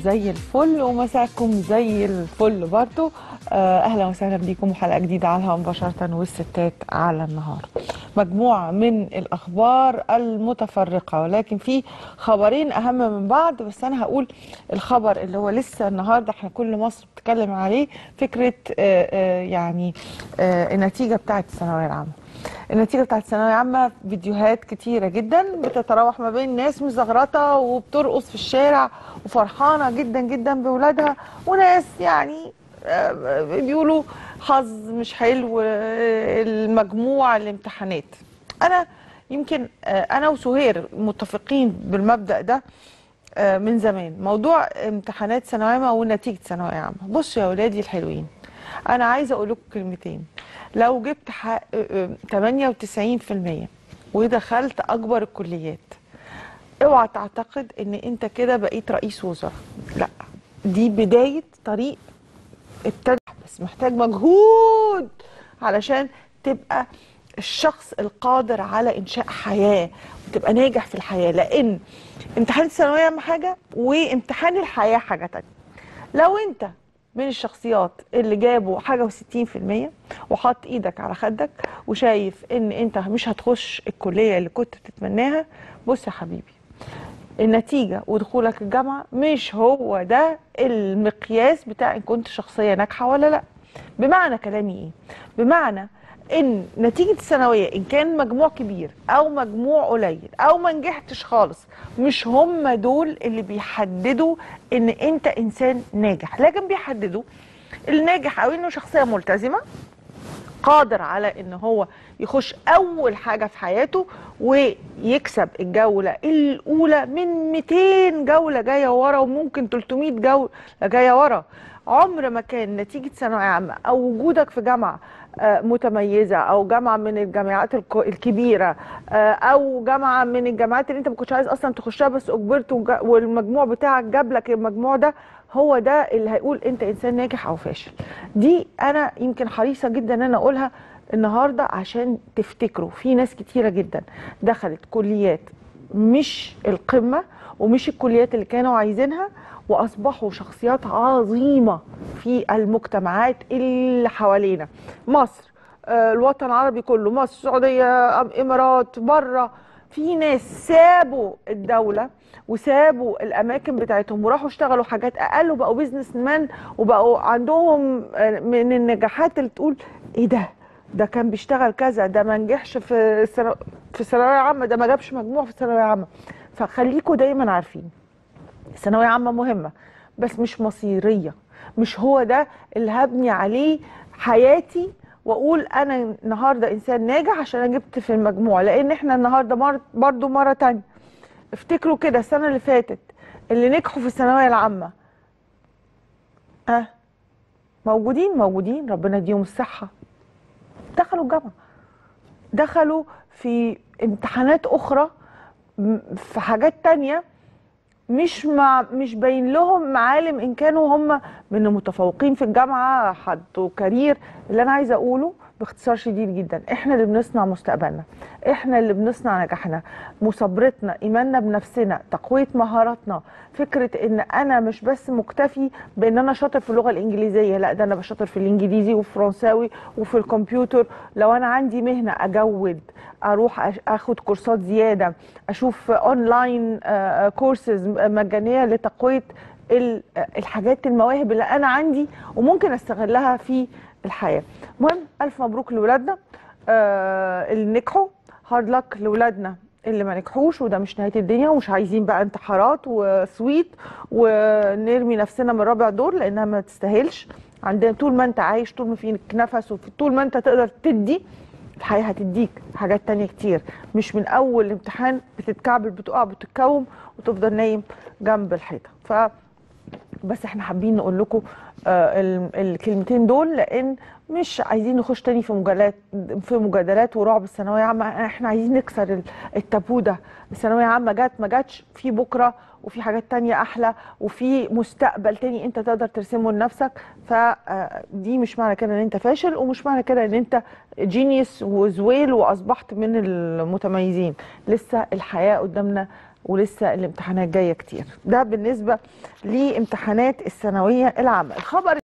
زي الفل ومساكم زي الفل برضو آه، اهلا وسهلا بيكم وحلقه جديده على الهواء مباشره والستات على النهار مجموعه من الاخبار المتفرقه ولكن في خبرين اهم من بعض بس انا هقول الخبر اللي هو لسه النهارده احنا كل مصر بتتكلم عليه فكره آه، آه، يعني آه، النتيجه بتاعه الثانويه العامه النتيجه بتاعت الثانويه العامه فيديوهات كتيره جدا بتتراوح ما بين ناس مزغرطه وبترقص في الشارع وفرحانه جدا جدا باولادها وناس يعني آه، بيقولوا حظ مش حلو آه، المجموع الامتحانات انا يمكن آه، انا وسهير متفقين بالمبدا ده آه، من زمان موضوع امتحانات ثانويه عامه ونتيجه ثانويه عامه بصوا يا ولادي الحلوين انا عايزه اقول لكم كلمتين لو جبت ح- آه، آه، 98% ودخلت اكبر الكليات اوعى تعتقد ان انت كده بقيت رئيس وزراء لا دي بدايه طريق ابتدى بس محتاج مجهود علشان تبقى الشخص القادر على انشاء حياه وتبقى ناجح في الحياه لان امتحان الثانويه اهم حاجه وامتحان الحياه حاجه تانية لو انت من الشخصيات اللي جابوا حاجه و60% وحط ايدك على خدك وشايف ان انت مش هتخش الكليه اللي كنت بتتمناها بص يا حبيبي النتيجة ودخولك الجامعة مش هو ده المقياس بتاع إن كنت شخصية ناجحة ولا لأ بمعنى كلامي إيه؟ بمعنى إن نتيجة الثانوية إن كان مجموع كبير أو مجموع قليل أو ما نجحتش خالص مش هم دول اللي بيحددوا إن أنت إنسان ناجح لكن بيحددوا الناجح أو إنه شخصية ملتزمة قادر على ان هو يخش اول حاجه في حياته ويكسب الجوله الاولى من 200 جوله جايه ورا وممكن 300 جوله جايه ورا عمر ما كان نتيجه ثانويه عامه او وجودك في جامعه آه، متميزه او جامعه من الجامعات الك- الكبيره آه، او جامعه من الجامعات اللي انت ما كنتش عايز اصلا تخشها بس اجبرت وجا- والمجموع بتاعك جاب لك المجموع ده هو ده اللي هيقول انت انسان ناجح او فاشل دي انا يمكن حريصه جدا ان انا اقولها النهارده عشان تفتكروا في ناس كتيره جدا دخلت كليات مش القمه ومش الكليات اللي كانوا عايزينها واصبحوا شخصيات عظيمه في المجتمعات اللي حوالينا مصر آه، الوطن العربي كله مصر السعوديه أم- امارات بره في ناس سابوا الدوله وسابوا الاماكن بتاعتهم وراحوا اشتغلوا حاجات اقل وبقوا بيزنس مان وبقوا عندهم آه، من النجاحات اللي تقول ايه ده ده كان بيشتغل كذا ده ما نجحش في الثانو- في الثانويه عامه ده ما جابش مجموع في الثانويه عامه فخليكوا دايما عارفين ثانويه عامه مهمه بس مش مصيريه مش هو ده اللي هبني عليه حياتي واقول انا النهارده انسان ناجح عشان انا جبت في المجموع لان احنا النهارده مر برضو مره تانية افتكروا كده السنه اللي فاتت اللي نجحوا في الثانويه العامه اه موجودين موجودين ربنا يديهم الصحه دخلوا الجامعه دخلوا في امتحانات اخرى م- في حاجات تانية مش مع مش باين لهم معالم ان كانوا هم من المتفوقين في الجامعه حطوا كارير اللي انا عايزه اقوله باختصار شديد جدا احنا اللي بنصنع مستقبلنا احنا اللي بنصنع نجاحنا مثابرتنا ايماننا بنفسنا تقويه مهاراتنا فكره ان انا مش بس مكتفي بان انا شاطر في اللغه الانجليزيه لا ده انا بشاطر في الانجليزي والفرنساوي وفي الكمبيوتر لو انا عندي مهنه اجود اروح أش- اخد كورسات زياده اشوف اونلاين كورسز مجانيه لتقويه ال- آه، الحاجات المواهب اللي انا عندي وممكن استغلها في الحياه المهم الف مبروك لاولادنا آه، اللي نجحوا هارد لك لاولادنا اللي ما نجحوش وده مش نهايه الدنيا ومش عايزين بقى انتحارات وسويت ونرمي نفسنا من رابع دور لانها ما تستاهلش عندنا طول ما انت عايش طول ما فيك نفس وطول ما انت تقدر تدي الحياه هتديك حاجات تانية كتير مش من اول امتحان بتتكعبل بتقع بتتكوم وتفضل نايم جنب الحيطه ف بس احنا حابين نقول لكم آه، ال- الكلمتين دول لان مش عايزين نخش تاني في مجادلات في مجادلات ورعب الثانويه عامه احنا عايزين نكسر ال- التابو ده الثانويه عامه جت ما جاتش في بكره وفي حاجات تانية احلى وفي مستقبل تاني انت تقدر ترسمه لنفسك فدي مش معنى كده ان انت فاشل ومش معنى كده ان انت جينيوس وزويل واصبحت من المتميزين لسه الحياه قدامنا ولسه الامتحانات جايه كتير ده بالنسبه لامتحانات الثانويه العامه الخبر